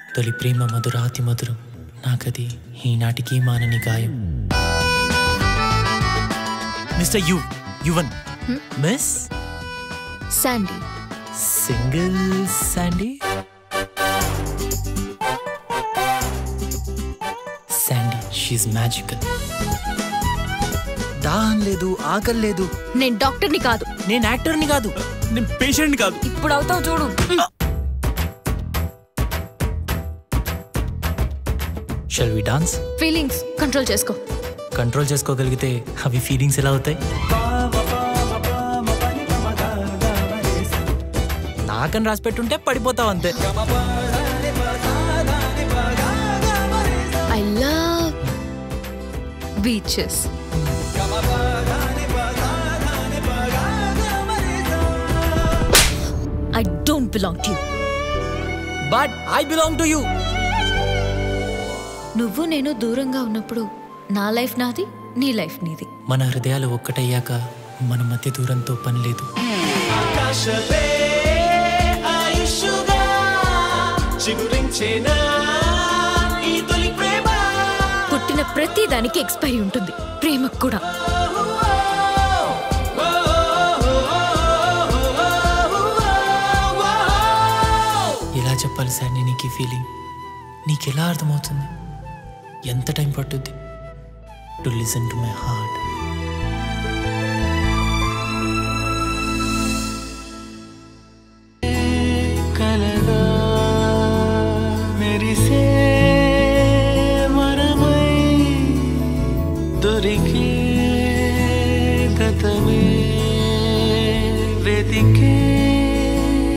తొలి ప్రేమ మధురాతి మధురం నాకది ఈనాటికి మానని గాయం mister you Yuvan miss Sandy single Sandy Sandy షీఈ్ మ్యాజికల్ దాహం లేదు ఆకలి లేదు నేను డాక్టర్ని కాదు నేను యాక్టర్ని కాదు నేను పేషెంట్ కాదు ఇప్పుడు అవుతావు చూడు shall we dance feelings control చేసుకో కంట్రోల్ చేసుకోగలిగితే అవి ఫీలింగ్స్ ఎలా అవుతాయి నాకని రాసి పెట్టుంటే పడిపోతావు అంతే I love beaches I don't belong to you but I belong to you నువ్వు నేను దూరంగా ఉన్నప్పుడు నా లైఫ్ నాది నీ లైఫ్ నీది మన హృదయాలు ఒక్కటయ్యాక మన మధ్య దూరంతో పని లేదు ఆకాశమే ఆయుష్గా చిగురించేనా ఈ తొలి ప్రేమ పుట్టిన ప్రతి దానికి ఎక్స్పైరీ ఉంటుంది ప్రేమకు కూడా ఎలా చెప్పాలి సార్ నేను నీకు ఈ ఫీలింగ్ నీకు ఎలా అర్థమవుతుంది ఎంత టైం పట్టుద్ది to listen to my heart